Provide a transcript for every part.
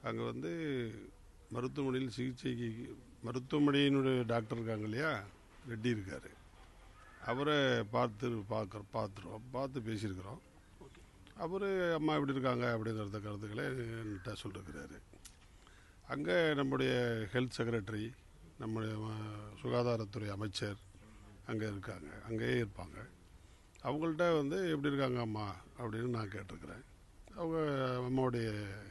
அங்கே வந்து மருத்துவமனையில் சிகிச்சைக்கு மருத்துவமனையினுடைய டாக்டர் இருக்காங்க இல்லையா ரெட்டி இருக்கார் அவரை பார்த்து பார்க்குற பார்த்துருவோம் பார்த்து பேசியிருக்கிறோம் அவர் அம்மா எப்படி இருக்காங்க அப்படிங்கிறத கருத்துக்களை என்கிட்ட சொல்லியிருக்கிறாரு அங்கே நம்முடைய ஹெல்த் செக்ரட்டரி நம்முடைய அஹ், சுகாதாரத்துறை அமைச்சர் அங்கே இருக்காங்க அங்கேயே இருப்பாங்க அவங்கள்ட்ட வந்து எப்படி இருக்காங்க அம்மா அப்படின்னு நான் கேட்டிருக்கிறேன் அவங்க அம்மாவுடைய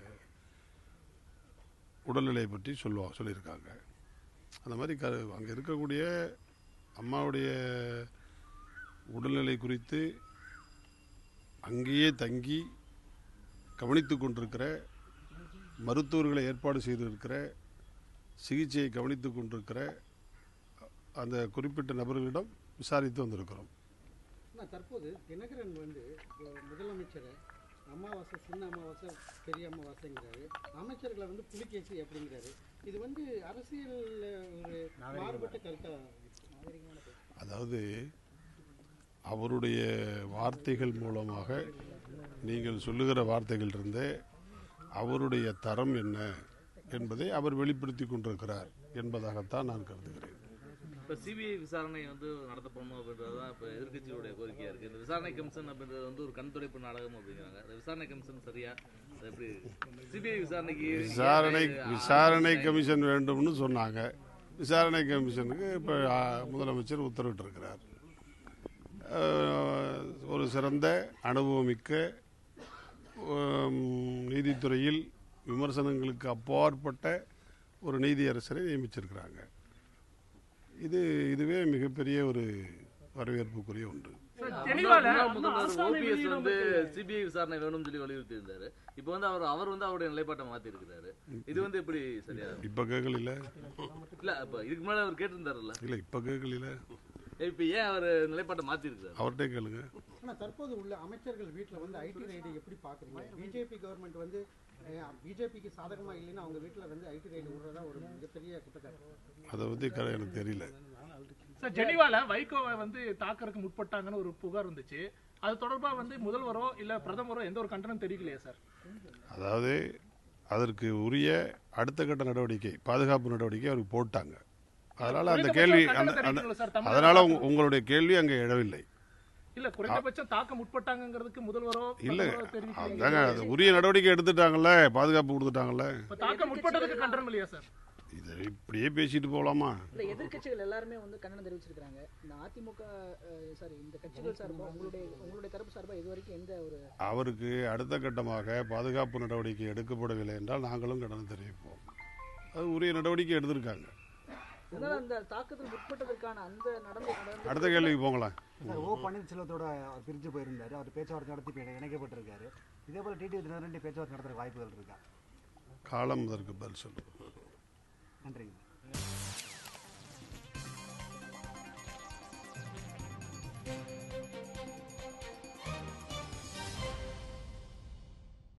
உடல்நிலையை பற்றி சொல்லுவா சொல்லியிருக்காங்க அந்த மாதிரி க அங்கே இருக்கக்கூடிய அம்மாவுடைய உடல்நிலை குறித்து அங்கேயே தங்கி கவனித்து கொண்டிருக்கிற மருத்துவர்களை ஏற்பாடு செய்திருக்கிற சிகிச்சையை கவனித்து கொண்டிருக்கிற அந்த குறிப்பிட்ட நபர்களிடம் விசாரித்து வந்திருக்கிறோம் ஆனால் தற்போது தினகரன் வந்து இப்போ முதலமைச்சரை அமாவாசை சின்ன அமாவாசை பெரிய அமாவாசைங்கிறாரு அமைச்சர்களை வந்து புலிகேசி அப்படிங்கிறாரு இது வந்து அரசியல் ஒரு மாறுபட்ட கருத்தா அதாவது அவருடைய வார்த்தைகள் மூலமாக நீங்கள் சொல்லுகிற வார்த்தைகளிலிருந்தே அவருடைய தரம் என்ன என்பதை அவர் வெளிப்படுத்தி கொண்டிருக்கிறார் என்பதாகத்தான் நான் கருதுகிறேன் இப்போ சிபிஐ விசாரணை வந்து நடத்தப்படணும் அப்படின்றது தான் இப்போ எதிர்க்கட்சியுடைய கோரிக்கையா இருக்கு இந்த விசாரணை கமிஷன் அப்படின்றது வந்து ஒரு கண் துடைப்பு நாடகம் அப்படிங்கிறாங்க இந்த விசாரணை கமிஷன் சரியா அது எப்படி சிபிஐ விசாரணைக்கு விசாரணை விசாரணை கமிஷன் வேண்டும்னு சொன்னாங்க விசாரணை கமிஷனுக்கு இப்போ முதலமைச்சர் உத்தரவிட்டிருக்கிறார் அஹ், ஒரு சிறந்த அனுபவமிக்க உம், நீதித்துறையில் விமர்சனங்களுக்கு அப்பாற்பட்ட ஒரு நீதியரசரை நியமிச்சிருக்கிறாங்க இது இதுவே மிகப்பெரிய ஒரு வரவேற்புக்குரிய ஒன்று தெளிவால முன்னாள் முதல்வர் அரசாணை ஓபிஎஸ் வெளியிட வந்து பத்தி- சிபிஐ விசாரணை வேணும்னு சொல்லி வலியுறுத்தி இருந்தாரு இப்போ வந்து அவர் அவர் வந்து அவருடைய நிலைப்பாட்டை மாத்தி இருக்கிறாரு இது வந்து எப்படி சரியா இப்போ கேட்கல இல்ல இப்ப இதுக்கு மேல அவர் கேட்டிருந்தாருல்ல இல்லை இப்போ கேட்கல இப்ப ஏன் அவர் நிலைப்பாட்டை மாத்தி இருக்கிறாரு அவர்கிட்ட கேளுங்க ஆனால் தற்போது உள்ள அமைச்சர்கள் வீட்டில் வந்து ஐடி ரைடு எப்படி பார்க்குறீங்க பிஜேபி கவர்மெண்ட் வந்து பிஜேபிக்கு சாதகமாக இல்லைன்னா அவங்க வீட்டில் வந்து ஐடி ரைடு விடுறதா ஒரு மிகப்பெரிய குற்றச்சாட்டு அதை பற்றி க எனக்கு தெரியல சார் ஜெனிவால வைகோவை வந்து தாக்கறதுக்கு முற்பட்டாங்கன்னு ஒரு புகார் இருந்துச்சு அது தொடர்பா வந்து முதல்வரோ இல்ல பிரதமரோ எந்த ஒரு கண்டனம் தெரிவிக்கலையா சார் அதாவது அதற்கு உரிய அடுத்த கட்ட நடவடிக்கை பாதுகாப்பு நடவடிக்கை அவருக்கு போட்டாங்க அதனால அந்த குறைந்தபட்சம் கேள்வி கண்டனம் அந்த அந்த- தெரிவிக்கணும்ல சார், தமிழக அதனால அரசு. உங்க- உங்களுடைய கேள்வி அங்கே எழவில்லை இல்ல குறைந்தபட்சம் தாக்க முற்பட்டாங்கிறதுக்கு முதல்வரோ இல்ல பிரதமரோ தெரிவிக்கலையே. அதாங்க அது உரிய நடவடிக்கை எடுத்துட்டாங்கல்ல பாதுகாப்பு கொடுத்துட்டாங்கல்ல இப்ப தாக்க முற்பட்டதுக்கு கண்டனம் இல்லையா சார் இதை இப்படியே பேசிட்டு போகலாமா இல்ல எதிர்க்கட்சிகள் எல்லாருமே வந்து கண்டனம் தெரிவிச்சிருக்காங்க இந்த அதிமுக சாரி இந்த கட்சிகள் சார்பா உங்களுடைய உங்களுடைய தரப்பு சார்பா இது வரைக்கும் எந்த ஒரு அவருக்கு அடுத்த கட்டமாக பாதுகாப்பு நடவடிக்கை எடுக்கப்படவில்லை என்றால் நாங்களும் கண்டனம் தெரிவிப்போம் அது உரிய நடவடிக்கை எடுத்திருக்காங்க அதனால அந்த தாக்குதல் முற்பட்டதற்கான அந்த நடந்து நடந்து அடுத்த கேள்விக்கு போங்களேன் சார் ஓ பன்னீர்செல்வத்தோட அவர் பிரிஞ்சு போயிருந்தாரு அவர் பேச்சுவார்த்தை நடத்தி இப்ப இணைக்கப்பட்டிருக்காரு இதே போல டிடி தினகரன் பேச்சுவார்த்தை நடத்துற வாய்ப்புகள் இருக்கா காலம் அதற்கு பதில் சொல்லும் நன்றிங்க